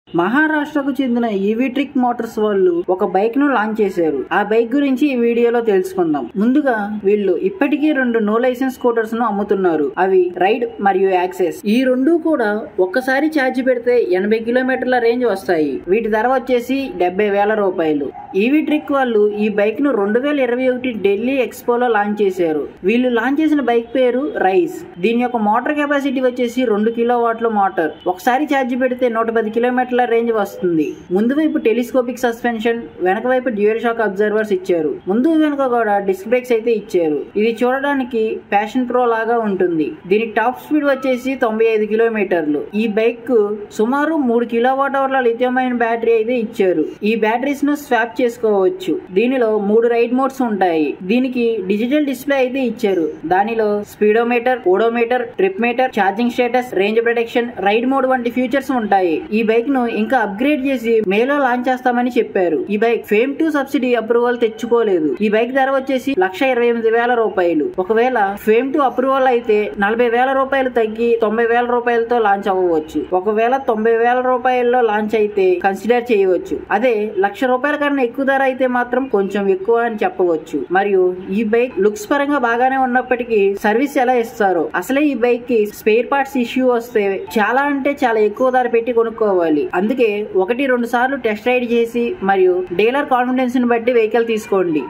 మహారాష్ట్రకు చెందిన EV trick Motors వాళ్ళు ఒక బైక్ ను లాంచ్ చేశారు ఆ బైక్ గురించి ఈ వీడియోలో తెలుసుకుందాం ముందుగా వీళ్ళు ఇప్పటికీ రెండు నో లైసెన్స్ స్కూటర్స్ ను అమ్ముతున్నారు అవి రైడ్ మరియు యాక్సెస్ ఈ రెండు కూడా ఒక్కసారి ఛార్జ్ పెడితే ఎనభై కిలోమీటర్ల రేంజ్ వస్తాయి వీటి ధర వచ్చేసి డెబ్బై వేల రూపాయలు ఈవీ ట్రిక్ వాళ్ళు ఈ బైక్ ను రెండు వేల ఇరవై ఒకటి ఢిల్లీ ఎక్స్పోలో లాంచ్ చేశారు వీళ్ళు లాంచ్ చేసిన బైక్ పేరు రైస్ దీని యొక్క మోటార్ కెపాసిటీ వచ్చేసి రెండు కిలో వాట్ల మోటార్ ఒకసారి ఛార్జ్ పెడితే నూట పది కిలోమీటర్ల రేంజ్ వస్తుంది ముందు వైపు టెలిస్కోపిక్ సస్పెన్షన్ వెనక వైపు డ్యూయల్ షాక్ అబ్జర్వర్స్ ఇచ్చారు ముందు వెనుక కూడా డిస్క్ బ్రేక్స్ అయితే ఇచ్చారు ఇది చూడడానికి ప్యాషన్ ప్రో లాగా ఉంటుంది దీని టాప్ స్పీడ్ వచ్చేసి తొంభై ఐదు కిలోమీటర్లు ఈ బైక్ సుమారు మూడు కిలో వాట్ అవర్ల లిథియం అయిన బ్యాటరీ అయితే ఇచ్చారు ఈ బ్యాటరీస్ ను స్వాప్ చేసుకోవచ్చు దీనిలో మూడు రైడ్ మోడ్స్ ఉంటాయి దీనికి డిజిటల్ డిస్ప్లే అయితే ఇచ్చారు దానిలో speedometer odometer trip meter charging status range protection ride mode వంటి ఫీచర్స్ ఉంటాయి ఈ బైక్ ను ఇంకా అప్గ్రేడ్ చేసి మేలో లాంచ్ చేస్తామని చెప్పారు ఈ bike FAME two subsidy approval తెచ్చుకోలేదు ఈ బైక్ ధర వచ్చేసి లక్ష ఇరవై ఎనిమిది వేల రూపాయలు ఒకవేళ ఫేమ్ టు అప్రూవల్ అయితే నలభై వేల రూపాయలు తగ్గి తొంభై వేల రూపాయలతో లాంచ్ అవ్వవచ్చు ఒకవేళ తొంభై వేల రూపాయల్లో లాంచ్ అయితే కన్సిడర్ చేయవచ్చు అదే లక్ష రూపాయల కన్నా ఎక్కువ ధర అయితే మాత్రం కొంచెం ఎక్కువ అని చెప్పవచ్చు మరియు ఈ బైక్ లుక్స్ పరంగా బాగానే ఉన్నప్పటికీ సర్వీస్ ఎలా ఇస్తారో అసలే ఈ బైక్ కి స్పేర్ పార్ట్స్ ఇష్యూ వస్తే చాలా అంటే చాలా ఎక్కువ ధర పెట్టి కొనుక్కోవాలి అందుకే ఒకటి రెండు సార్లు టెస్ట్ రైడ్ చేసి మరియు డీలర్ కాన్ఫిడెన్స్ ని బట్టి వెహికల్ తీసుకోండి